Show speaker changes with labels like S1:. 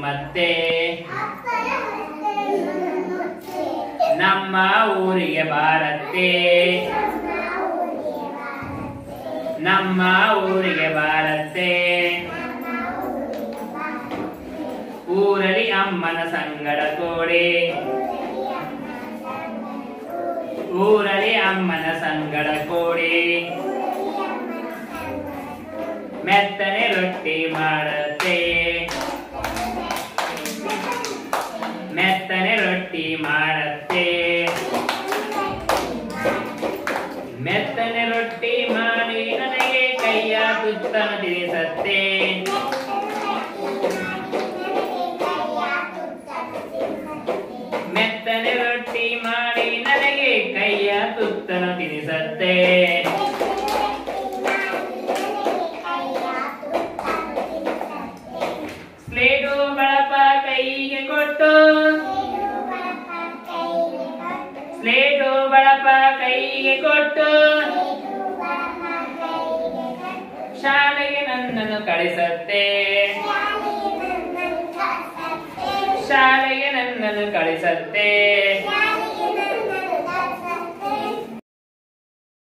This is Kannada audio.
S1: ಮತ್ತೆ ನಮ್ಮ ಊರಿಗೆ ಬಾರತ್ತೆ ನಮ್ಮ ಊರಿಗೆ ಬಾರತ್ತೆ ಊರಲ್ಲಿ ಅಮ್ಮನ ಸಂಗಡ ಕೋಡೆ ಊರಲ್ಲಿ ಅಮ್ಮನ ಸಂಗಡ ಕೋಡೆ ಮೆತ್ತನೆ ರೊಟ್ಟಿ ಮಾಡತ್ತೆ ಮೆತ್ತನೆ ರೊಟ್ಟಿ ಮಾಡತ್ತೆ ಮೆತ್ತನೆ ರೊಟ್ಟಿ ಮಾಡಿ ನನಗೆ ಕೈಯ ತುತ್ತನ ತಿನಿಸತ್ತೆ ಮೆತ್ತನೆ ರೊಟ್ಟಿ ಮಾಡಿ ನನಗೆ ಕೈಯ ತುತ್ತನ ತಿನಿಸತ್ತೆ ಸ್ಲೇಟು ಬಳಪ ಕೈಗೆ ಕೊಟ್ಟು ಸ್ಲೇಟು ಬಳಪ ಕೈಗೆ ಕೊಟ್ಟು ಶಾಲೆಗೆ ನನ್ನನ್ನು ಕಳಿಸತ್ತೆ ಶಾಲೆಗೆ ನನ್ನನ್ನು ಕಳಿಸತ್ತೆ